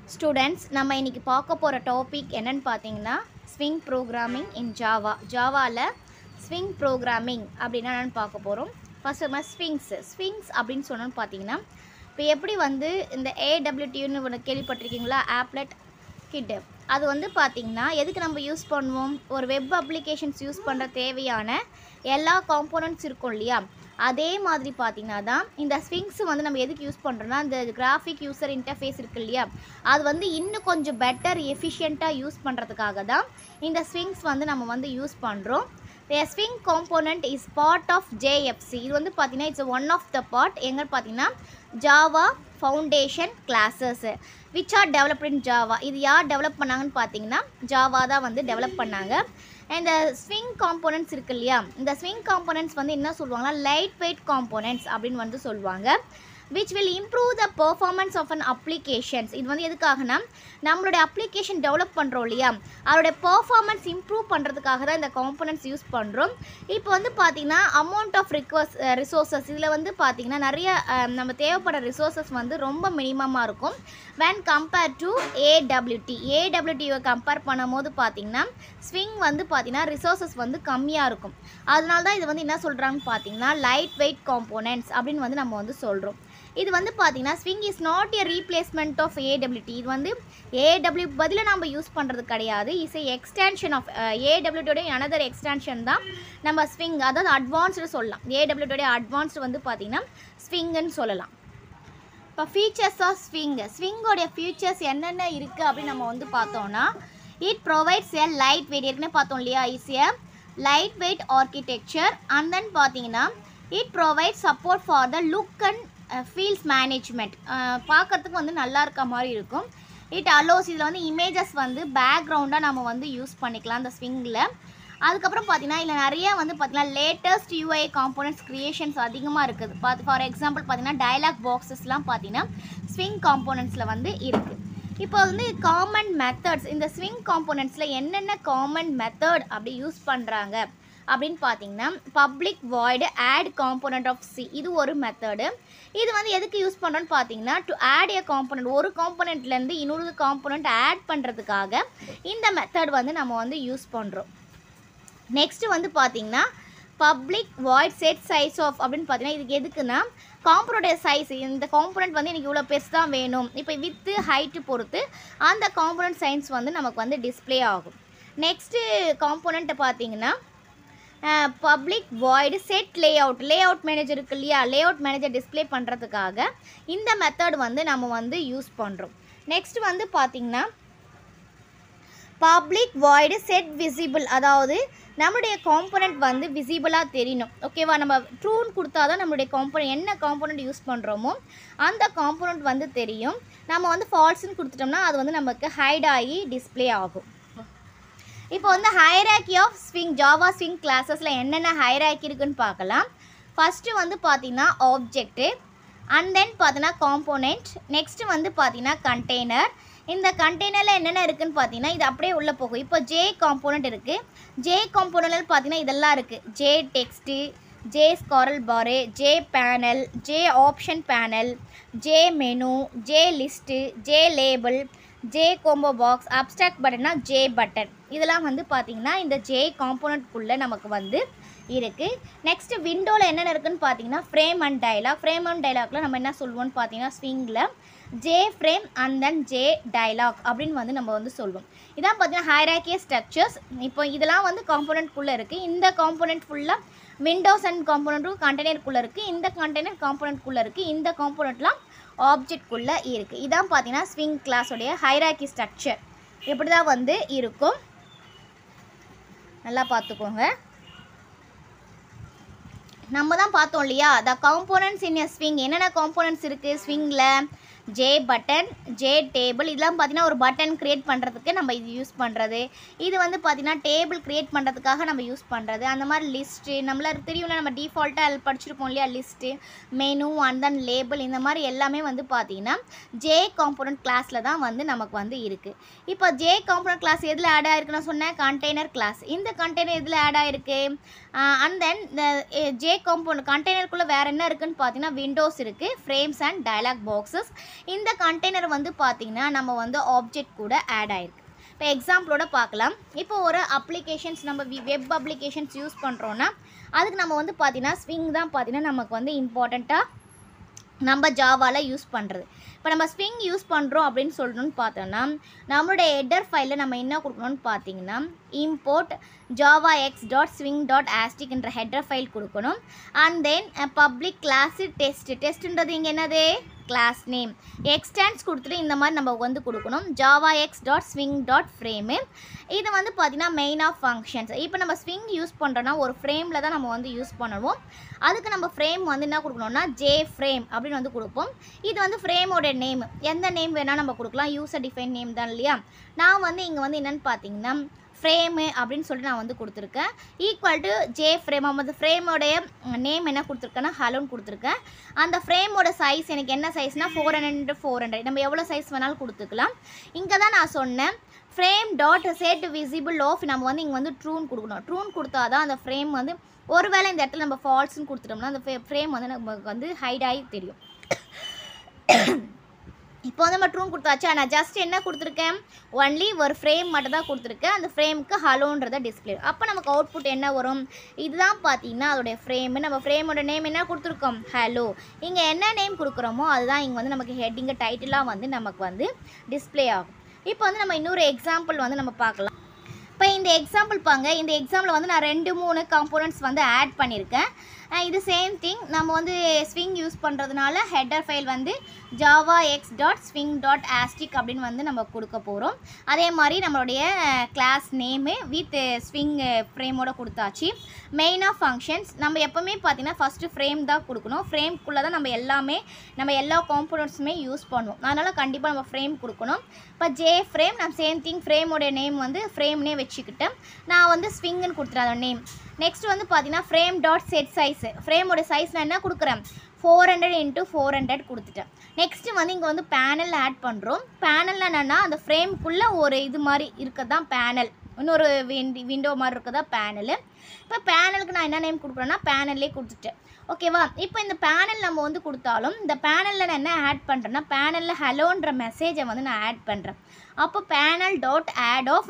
students நம்ம இன்னைக்கு பார்க்க போகிற டாபிக் என்னன்னு பார்த்தீங்கன்னா ஸ்விங் ப்ரோக்ராமிங் இன் ஜாவா ஜாவாவில் ஸ்விங் ப்ரோக்ராமிங் அப்படின்னா என்னன்னு பார்க்க போகிறோம் ஃபர்ஸ்ட் நம்ம ஸ்விங்ஸ் ஸ்விங்ஸ் அப்படின்னு சொன்னோன்னு பார்த்தீங்கன்னா இப்போ எப்படி வந்து இந்த ஏடபிள்யூடின்னு ஒன்று கேள்விப்பட்டிருக்கீங்களா ஆப்லெட் கிட்டு அது வந்து பார்த்திங்கன்னா எதுக்கு நம்ம யூஸ் பண்ணுவோம் ஒரு வெப் அப்ளிகேஷன்ஸ் யூஸ் பண்ணுற தேவையான எல்லா காம்போனன்ட்ஸ் இருக்கும் இல்லையா அதே மாதிரி பார்த்திங்கன்னா தான் இந்த ஸ்விங்ஸ் வந்து நம்ம எதுக்கு யூஸ் பண்ணுறோம்னா இந்த கிராஃபிக் யூசர் இன்டர்ஃபேஸ் இருக்கு இல்லையா அது வந்து இன்னும் கொஞ்சம் பெட்டர் எஃபிஷியண்ட்டாக யூஸ் பண்ணுறதுக்காக தான் இந்த ஸ்விங்ஸ் வந்து நம்ம வந்து யூஸ் பண்ணுறோம் The swing component is part of JFC இது வந்து பார்த்தீங்கன்னா it's one of the part எங்க பார்த்தீங்கன்னா Java foundation classes which are developed in Java இது யார் டெவலப் பண்ணாங்கன்னு பார்த்தீங்கன்னா ஜாவா தான் வந்து டெவலப் பண்ணாங்க இந்த ஸ்விங் காம்போனன்ட்ஸ் இருக்கு இல்லையா இந்த ஸ்விங் காம்போனன்ட்ஸ் வந்து என்ன சொல்லுவாங்கன்னா லைட் வெயிட் காம்போனன்ட்ஸ் அப்படின்னு வந்து சொல்லுவாங்க which will improve the performance of an applications இது வந்து எதுக்காகனா நம்மளுடைய அப்ளிகேஷன் டெவலப் பண்ணுறோம் இல்லையா அதோடைய பெர்ஃபார்மன்ஸ் இம்ப்ரூவ் பண்ணுறதுக்காக தான் இந்த காம்போனன்ட்ஸ் யூஸ் பண்ணுறோம் இப்போ வந்து பார்த்திங்கன்னா அமௌண்ட் ஆஃப் ரிக்வஸ் ரிசோர்ஸஸ் இதில் வந்து பார்த்திங்கன்னா நிறைய அஹ், நம்ம தேவைப்படுற ரிசோர்ஸஸ் வந்து ரொம்ப மினிமமாக இருக்கும் when கம்பேர் டு ஏடபிள்யூடி ஏடபிள்யூடியை கம்பேர் பண்ணும்போது பார்த்திங்கன்னா ஸ்விங் வந்து பார்த்திங்கன்னா ரிசோர்ஸஸ் வந்து கம்மியாக இருக்கும் அதனால தான் இது வந்து என்ன சொல்கிறாங்கன்னு பார்த்தீங்கன்னா லைட் வெயிட் காம்போனன்ட்ஸ் அப்படின்னு வந்து நம்ம வந்து சொல்கிறோம் இது வந்து பார்த்தீங்கன்னா swing is not a replacement of AWT இது வந்து ஏடபிள்யூ பதிலாக நம்ம யூஸ் பண்ணுறது கிடையாது இஸ் ஏ எக்ஸ்டென்ஷன் ஆஃப் ஏடபிள்யூடியோட அனதர் எக்ஸ்டென்ஷன் தான் நம்ம ஸ்விங் அதாவது அட்வான்ஸ்டு சொல்லலாம் ஏடபிள்யூடியோட அட்வான்ஸ்டு வந்து பார்த்தீங்கன்னா ஸ்விங்குன்னு சொல்லலாம் இப்போ ஃபீச்சர்ஸ் ஆஃப் ஸ்விங் ஸ்விங்கோடைய ஃபீச்சர்ஸ் என்னென்ன இருக்குது அப்படின்னு நம்ம வந்து பார்த்தோம்னா it provides a lightweight ஏற்கனவே பார்த்தோம் இல்லையா is a lightweight architecture and then பார்த்தீங்கன்னா it provide support for the look and feels management பார்க்கறதுக்கு வந்து நல்லா இருக்க மாதிரி இருக்கும் இட் அலோஸ் இதில் வந்து இமேஜஸ் வந்து பேக்ரவுண்டாக நம்ம வந்து யூஸ் பண்ணிக்கலாம் அந்த ஸ்விங்கில் அதுக்கப்புறம் பார்த்தீங்கன்னா இதில் நிறைய வந்து பார்த்தீங்கன்னா லேட்டஸ்ட் யூஐ காம்போனன்ட்ஸ் க்ரியேஷன்ஸ் அதிகமாக இருக்குது பார்த்து ஃபார் எக்ஸாம்பிள் பார்த்தீங்கன்னா டயலாக் பாக்ஸஸ்லாம் பார்த்தீங்கன்னா ஸ்விங் காம்போனன்ட்ஸில் வந்து இருக்குது இப்போ வந்து காமன் மெத்தட்ஸ் இந்த ஸ்விங் காம்போனன்ட்ஸில் என்னென்ன காமன் மெத்தட் அப்படி யூஸ் பண்ணுறாங்க அப்படின்னு பார்த்தீங்கன்னா public void add component of C இது ஒரு மெத்தடு இது வந்து எதுக்கு யூஸ் பண்ணுறோன்னு பார்த்தீங்கன்னா டு ஆட் ஏ காம்போனன்ட் ஒரு காம்போனண்ட்லேருந்து இன்னொரு காம்போனன்ட் ஆட் பண்ணுறதுக்காக இந்த மெத்தட் வந்து நம்ம வந்து யூஸ் பண்ணுறோம் நெக்ஸ்ட்டு வந்து பார்த்தீங்கன்னா public void set size of அப்படின்னு பார்த்தீங்கன்னா இதுக்கு எதுக்குன்னா காம்பனோடைய சைஸ் இந்த காம்பனண்ட் வந்து எனக்கு இவ்வளோ பெருசு தான் வேணும் இப்போ வித்து ஹைட்டு பொறுத்து அந்த காம்பனண்ட் சைன்ஸ் வந்து நமக்கு வந்து டிஸ்ப்ளே ஆகும் நெக்ஸ்ட்டு காம்பனண்ட்டை பார்த்தீங்கன்னா public void set layout layout manager இருக்கு இல்லையா லே அவுட் மேனேஜர் டிஸ்ப்ளே பண்ணுறதுக்காக இந்த மெத்தட் வந்து நம்ம வந்து யூஸ் பண்ணுறோம் நெக்ஸ்ட் வந்து பார்த்திங்கன்னா பப்ளிக் வாய்டு செட் விசிபிள் அதாவது நம்மளுடைய காம்போனண்ட் வந்து விசிபிளாக தெரியணும் ஓகேவா நம்ம ட்ரூன் கொடுத்தா தான் நம்மளுடைய காம்போனண்ட் என்ன காம்போனண்ட் யூஸ் பண்ணுறோமோ அந்த காம்போனண்ட் வந்து தெரியும் நம்ம வந்து ஃபால்ஸ்னு கொடுத்துட்டோம்னா அது வந்து நமக்கு ஹைட் ஆகி டிஸ்ப்ளே ஆகும் இப்போ வந்து hierarchy of swing Java swing கிளாஸஸில் என்னென்ன ஹைராக்கி இருக்குன்னு பார்க்கலாம் ஃபஸ்ட்டு வந்து பார்த்தீங்கன்னா ஆப்ஜெக்ட்டு அண்ட் தென் பார்த்தீங்கன்னா காம்போனெண்ட் நெக்ஸ்ட்டு வந்து பார்த்தீங்கன்னா கண்டெய்னர் இந்த கண்டெய்னரில் என்னென்ன இருக்குன்னு பார்த்தீங்கன்னா இது அப்படியே உள்ளே போகும் இப்போ ஜே காம்போனண்ட் இருக்குது ஜே காம்போனன்ட் பார்த்தீங்கன்னா இதெல்லாம் இருக்குது J text J scroll bar J panel J option panel J menu J list J label J combo box abstract பட்டன்னா ஜே பட்டன் இதெல்லாம் வந்து பார்த்திங்கன்னா இந்த ஜே காம்போனண்ட்குள்ளே நமக்கு வந்து இருக்குது நெக்ஸ்ட்டு விண்டோவில் என்னென்ன இருக்குன்னு பார்த்தீங்கன்னா frame and dialog frame and டைலாக்ல நம்ம என்ன சொல்லுவோம்னு பார்த்தீங்கன்னா ஸ்விங்கில் J frame and then J dialog அப்படின்னு வந்து நம்ம வந்து சொல்லுவோம் இதான் பார்த்தீங்கன்னா ஹைராக்கிய ஸ்ட்ரக்சர்ஸ் இப்போ இதெல்லாம் வந்து காம்போனண்ட்குள்ளே இருக்குது இந்த காம்போனண்ட் ஃபுல்லாக விண்டோஸ் அண்ட் காம்போனண்ட்டும் கண்டெய்னருக்குள்ளே இருக்குது இந்த கண்டெய்னர் காம்போனண்ட்குள்ளே இருக்குது இந்த காம்போனண்ட்லாம் ஆப்ஜெக்ட்குள்ளே இருக்குது இதான் பார்த்தீங்கன்னா ஸ்விங் கிளாஸோடைய ஹைராக்கி ஸ்ட்ரக்சர் இப்படி தான் வந்து இருக்கும் நல்லா பார்த்துக்கோங்க நம்ம தான் பார்த்தோம் இல்லையா the components in a swing என்னென்ன காம்போனன்ட்ஸ் இருக்குது ஸ்விங்கில் ஜே பட்டன் ஜே டேபிள் இதெல்லாம் பார்த்தீங்கன்னா ஒரு பட்டன் க்ரியேட் பண்ணுறதுக்கு நம்ம இது யூஸ் பண்ணுறது இது வந்து பார்த்தீங்கன்னா டேபிள் க்ரியேட் பண்ணுறதுக்காக நம்ம யூஸ் பண்ணுறது அந்த மாதிரி லிஸ்ட்டு நம்மள தெரியும்ல நம்ம டிஃபால்ட்டாக படிச்சிருப்போம் இல்லையா list menu and then label இந்த மாதிரி எல்லாமே வந்து பார்த்தீங்கன்னா ஜே காம்போனன்ட் கிளாஸில் தான் வந்து நமக்கு வந்து இருக்குது இப்போ ஜே காம்போனன்ட் கிளாஸ் எதில் ஆட் ஆயிருக்குன்னு நான் சொன்னேன் கண்டெய்னர் கிளாஸ் இந்த கண்டெய்னர் எதில் ஆட் ஆயிருக்கு அண்ட் தென் இந்த ஜே காம்போனன்ட் கண்டெய்னருக்குள்ளே வேறு என்ன இருக்குன்னு பார்த்தீங்கன்னா விண்டோஸ் இருக்குது ஃப்ரேம்ஸ் அண்ட் டயலாக் பாக்ஸஸ் இந்த கண்டெய்னர் வந்து பார்த்திங்கன்னா நம்ம வந்து ஆப்ஜெக்ட் கூட ஆட் ஆயிருக்கு இப்போ எக்ஸாம்பிளோட பார்க்கலாம் இப்போ ஒரு அப்ளிகேஷன்ஸ் நம்ம வெப் அப்ளிகேஷன்ஸ் யூஸ் பண்ணுறோன்னா அதுக்கு நம்ம வந்து பார்த்தீங்கன்னா ஸ்விங் தான் பார்த்தீங்கன்னா நமக்கு வந்து இம்பார்ட்டண்ட்டாக நம்ம ஜாவாவில் யூஸ் பண்ணுறது இப்போ நம்ம ஸ்விங் யூஸ் பண்ணுறோம் அப்படின்னு சொல்லணும்னு பார்த்தோன்னா நம்மளுடைய ஹெட்டர் ஃபைலில் நம்ம என்ன கொடுக்கணும்னு பார்த்தீங்கன்னா import javax dot swing dot ஆஸ்டிக்ன்ற ஹெட்டர் ஃபைல் கொடுக்கணும் and then public class test டெஸ்ட்டுன்றது இங்கே என்னது கிளாஸ் நேம் எக்ஸ்டான்ஸ் கொடுத்துட்டு இந்த மாதிரி நம்ம வந்து கொடுக்கணும் javax dot swing dot frame இது வந்து பார்த்திங்கன்னா மெயின் ஆஃப் ஃபங்க்ஷன்ஸ் இப்போ நம்ம ஸ்விங் யூஸ் பண்ணுறோன்னா ஒரு ஃப்ரேமில் தான் நம்ம வந்து யூஸ் பண்ணுவோம் அதுக்கு நம்ம ஃப்ரேம் வந்து என்ன கொடுக்கணும்னா ஜே ஃப்ரேம் அப்படின்னு வந்து கொடுப்போம் இது வந்து ஃப்ரேமோட நேம் எந்த நேம் வேணால் நம்ம கொடுக்கலாம் யூசர் டிஃபைன் நேம் தான் இல்லையா நான் வந்து இங்கே வந்து என்னென்னு பார்த்தீங்கன்னா ஃப்ரேமு அப்படின்னு சொல்லிட்டு நான் வந்து கொடுத்துருக்கேன் ஈக்குவல் டு ஜே ஃப்ரேம் அந்த ஃப்ரேமோடைய நேம் என்ன கொடுத்துருக்கேன்னா ஹலோன்னு கொடுத்துருக்கேன் அந்த ஃப்ரேமோட சைஸ் எனக்கு என்ன சைஸ்னால் ஃபோர் ஹண்ட்ரட் ஃபோர் ஹண்ட்ரட் நம்ம எவ்வளோ சைஸ் வேணாலும் கொடுத்துக்கலாம் இங்கே தான் நான் சொன்னேன் frame dot set visible of நம்ம வந்து இங்கே வந்து ட்ரூன் கொடுக்கணும் ட்ரூன் கொடுத்தா தான் அந்த ஃப்ரேம் வந்து ஒருவேளை இந்த இடத்துல நம்ம ஃபால்ஸ்னு கொடுத்துட்டோம்னா அந்த ஃப்ரேம் வந்து நமக்கு வந்து ஹைட் ஆகி தெரியும் இப்போ வந்து நம்ம ட்ரூன் கொடுத்தாச்சா நான் ஜஸ்ட் என்ன கொடுத்துருக்கேன் ஒன்லி ஒரு ஃப்ரேம் மட்டும் தான் கொடுத்துருக்கேன் அந்த ஃப்ரேமுக்கு ஹலோன்றத டிஸ்பிளே அப்போ நமக்கு அவுட்புட் என்ன வரும் இதுதான் பார்த்தீங்கன்னா அதோடைய ஃப்ரேமு நம்ம ஃப்ரேமோட நேம் என்ன கொடுத்துருக்கோம் ஹலோ இங்கே என்ன நேம் கொடுக்குறோமோ அதுதான் இங்கே வந்து நமக்கு ஹெட்டிங்கு டைட்டிலாக வந்து நமக்கு வந்து டிஸ்பிளே ஆகும் இப்போ வந்து நம்ம இன்னொரு எக்ஸாம்பிள் வந்து நம்ம பார்க்கலாம் இப்போ இந்த எக்ஸாம்பிள் பாங்க இந்த எக்ஸாம்பிள் வந்து நான் ரெண்டு மூணு காம்போனன்ட்ஸ் வந்து ஆட் பண்ணியிருக்கேன் அஹ் இது சேம் திங் நம்ம வந்து ஸ்விங் யூஸ் பண்ணுறதுனால ஹெட்டர் ஃபைல் வந்து javax dot swing dot asterisk அப்படின்னு வந்து நம்ம கொடுக்க போகிறோம் அதே மாதிரி நம்மளுடைய கிளாஸ் நேமு வித் ஸ்விங் ஃப்ரேமோட கொடுத்தாச்சு மெயினாக ஃபங்க்ஷன்ஸ் நம்ம எப்போவுமே பார்த்தீங்கன்னா ஃபஸ்ட்டு ஃப்ரேம் தான் கொடுக்கணும் ஃப்ரேம்குள்ளே தான் நம்ம எல்லாமே நம்ம எல்லா காம்போனன்ட்ஸுமே யூஸ் பண்ணுவோம் அதனால் கண்டிப்பாக நம்ம ஃப்ரேம் கொடுக்கணும் இப்போ ஜே ஃப்ரேம் நான் சேம் திங் ஃப்ரேமோட நேம் வந்து ஃப்ரேம்னே வச்சுக்கிட்டேன் நான் வந்து ஸ்விங்குன்னு கொடுத்துறேன் அதோட நேம் நெக்ஸ்ட் வந்து பார்த்தீங்கன்னா ஃப்ரேம் டாட் செட் சைஸ் ஃப்ரேமோட சைஸ் நான் என்ன கொடுக்குறேன் four hundred into four hundred கொடுத்துட்டேன் நெக்ஸ்ட்டு வந்து இங்கே வந்து பேனல் ஆட் பண்ணுறோம் பேனலில் என்னென்னா அந்த ஃப்ரேம்குள்ளே ஒரு இது மாதிரி இருக்க தான் பேனல் இன்னொரு விண்டி விண்டோ மாதிரி இருக்கதா பேனலு இப்போ பேனலுக்கு நான் என்ன நேம் கொடுக்குறேன்னா பேனல்லே கொடுத்துட்டேன் ஓகேவா இப்போ இந்த பேனல் நம்ம வந்து கொடுத்தாலும் இந்த பேனலில் நான் என்ன ஆட் பண்ணுறேன்னா பேனலில் ஹலோன்ற மெசேஜை வந்து நான் ஆட் பண்ணுறேன் அப்போ பேனல் டாட் ஆட் ஆஃப்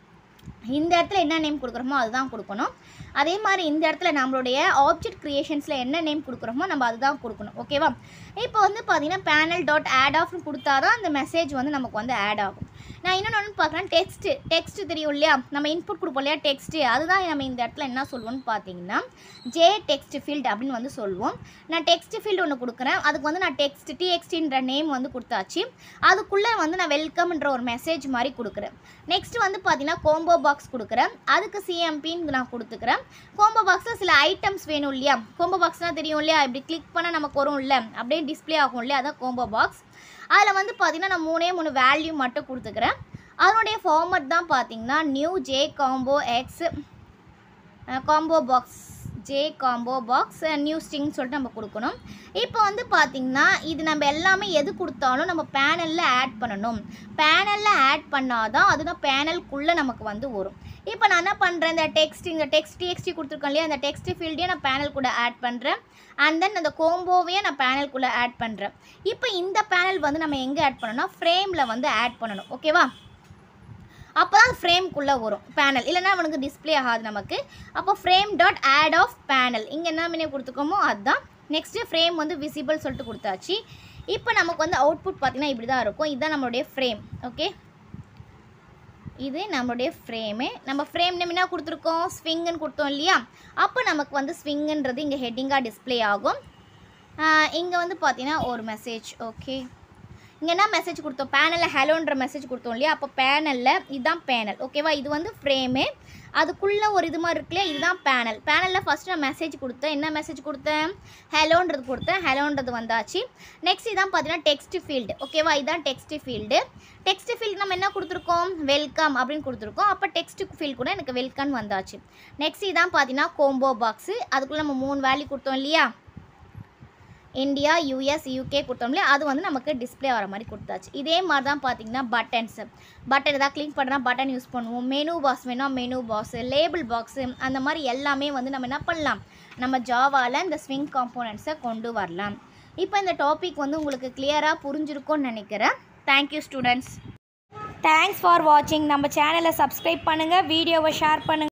இந்த இடத்துல என்ன நேம் கொடுக்குறோமோ அதுதான் கொடுக்கணும் அதே மாதிரி இந்த இடத்துல நம்மளுடைய ஆப்ஜெக்ட் க்ரியேஷன்ஸில் என்ன நேம் கொடுக்குறோமோ நம்ம அதுதான் கொடுக்கணும் ஓகேவா இப்போ வந்து பார்த்தீங்கன்னா பேனல் டாட் ஆட் ஆஃப்னு கொடுத்தா தான் அந்த மெசேஜ் வந்து நமக்கு வந்து ஆட் ஆகும் நான் இன்னொன்று ஒன்று பார்க்குறேன் டெக்ஸ்ட்டு டெக்ஸ்ட் தெரியும் இல்லையா நம்ம இன்புட் கொடுப்போம் இல்லையா டெக்ஸ்ட்டு அதுதான் நம்ம இந்த இடத்துல என்ன சொல்லுவோம்னு பார்த்தீங்கன்னா ஜே டெக்ஸ்ட் ஃபீல்டு அப்படின்னு வந்து சொல்லுவோம் நான் டெக்ஸ்ட் ஃபீல்டு ஒன்று கொடுக்குறேன் அதுக்கு வந்து நான் டெக்ஸ்ட் டிஎக்ஸ்டின்ற நேம் வந்து கொடுத்தாச்சு அதுக்குள்ளே வந்து நான் வெல்கம்ன்ற ஒரு மெசேஜ் மாதிரி கொடுக்குறேன் நெக்ஸ்ட் வந்து பார்த்தீங்கன்னா கோம்போ பாக்ஸ் கொடுக்குறேன் அதுக்கு சிஎம்பின்னு நான் கொடுத்துக்கிறேன் கோம்போ பாக்ஸில் சில ஐட்டம்ஸ் வேணும் இல்லையா கோம்போ பாக்ஸ்னால் தெரியும் இல்லையா இப்படி கிளிக் பண்ணால் நமக்கு வரும் இல்லை அப்படியே டிஸ்ப்ளே ஆகும் இல்லையா அதான் கோம்போ பாக்ஸ் அதில் வந்து பார்த்தீங்கன்னா நான் மூணே மூணு வேல்யூ மட்டும் கொடுத்துக்கிறேன் அதனுடைய ஃபார்மட் தான் பார்த்தீங்கன்னா new J combo X combo box J combo box new ஸ்டிங்னு சொல்லிட்டு நம்ம கொடுக்கணும் இப்போ வந்து பார்த்திங்கன்னா இது நம்ம எல்லாமே எது கொடுத்தாலும் நம்ம பேனலில் ஆட் பண்ணணும் பேனலில் ஆட் பண்ணாதான் அதுதான் பேனலுக்குள்ளே நமக்கு வந்து வரும் இப்போ நான் என்ன பண்ணுறேன் இந்த டெக்ஸ்ட் இந்த டெக்ஸ்ட் டிஎக்ஸ்டி கொடுத்துருக்கேன் இல்லையா அந்த டெக்ஸ்ட் ஃபீல்டையும் நான் பேனல் கூட ஆட் பண்ணுறேன் அண்ட் தென் அந்த கோம்போவையும் நான் பேனலுக்குள்ளே ஆட் பண்ணுறேன் இப்போ இந்த பேனல் வந்து நம்ம எங்கே ஆட் பண்ணணும்னா ஃப்ரேமில் வந்து ஆட் பண்ணணும் ஓகேவா அப்போ தான் ஃப்ரேம்குள்ளே வரும் பேனல் இல்லைன்னா அவனுக்கு டிஸ்ப்ளே ஆகாது நமக்கு அப்போ frame dot add of panel இங்கே என்ன மீனே கொடுத்துக்கோமோ அதுதான் நெக்ஸ்ட்டு ஃப்ரேம் வந்து விசிபிள் சொல்லிட்டு கொடுத்தாச்சு இப்போ நமக்கு வந்து அவுட்புட் பார்த்திங்கன்னா இப்படி தான் இருக்கும் இதுதான் நம்மளுடைய ஃப்ரேம் ஓகே இது நம்மளுடைய ஃப்ரேமு நம்ம ஃப்ரேம் நேம் என்ன கொடுத்துருக்கோம் ஸ்விங்குன்னு கொடுத்தோம் இல்லையா அப்போ நமக்கு வந்து ஸ்விங்குன்றது இங்கே ஹெட்டிங்காக டிஸ்ப்ளே ஆகும் இங்கே வந்து பார்த்தீங்கன்னா ஒரு மெசேஜ் ஓகே இங்கே என்ன மெசேஜ் கொடுத்தோம் பேனலில் ஹலோன்ற மெசேஜ் கொடுத்தோம் இல்லையா அப்போ பேனலில் இதுதான் பேனல் ஓகேவா இது வந்து ஃப்ரேமு அதுக்குள்ளே ஒரு இது மாதிரி இருக்கு இல்லையா இதுதான் பேனல் பேனலில் ஃபஸ்ட்டு நான் மெசேஜ் கொடுத்தேன் என்ன மெசேஜ் கொடுத்தேன் ஹலோன்றது கொடுத்தேன் ஹலோன்றது வந்தாச்சு நெக்ஸ்ட் இதான் பார்த்தீங்கன்னா டெக்ஸ்ட் ஃபீல்டு ஓகேவா இதுதான் டெக்ஸ்ட் ஃபீல்டு டெக்ஸ்ட் ஃபீல்டு நம்ம என்ன கொடுத்துருக்கோம் வெல்கம் அப்படின்னு கொடுத்துருக்கோம் அப்போ டெக்ஸ்ட் ஃபீல்டு கூட எனக்கு வெல்கம் வந்தாச்சு நெக்ஸ்ட் இதான் பார்த்தீங்கன்னா கோம்போ பாக்ஸு அதுக்குள்ளே நம்ம மூணு வேல்யூ கொடுத்தோம் இல்லையா இந்தியா யூஎஸ் யூகே கொடுத்தோம் இல்லையா அது வந்து நமக்கு டிஸ்ப்ளே ஆகிற மாதிரி கொடுத்தாச்சு இதே மாதிரி தான் பார்த்தீங்கன்னா பட்டன்ஸ் பட்டன் ஏதாவது கிளிக் பண்ணுறா பட்டன் யூஸ் பண்ணுவோம் மெனு பாக்ஸ் வேணால் மெனு பாக்ஸு லேபிள் பாக்ஸு அந்த மாதிரி எல்லாமே வந்து நம்ம என்ன பண்ணலாம் நம்ம ஜாவாவில் இந்த ஸ்விங் காம்போனன்ட்ஸை கொண்டு வரலாம் இப்போ இந்த டாபிக் வந்து உங்களுக்கு கிளியராக புரிஞ்சிருக்கும்னு நினைக்கிறேன் தேங்க்யூ ஸ்டூடெண்ட்ஸ் தேங்க்ஸ் ஃபார் வாட்சிங் நம்ம சேனலை சப்ஸ்கிரைப் பண்ணுங்கள் வீடியோவை ஷேர் பண்ணுங்கள்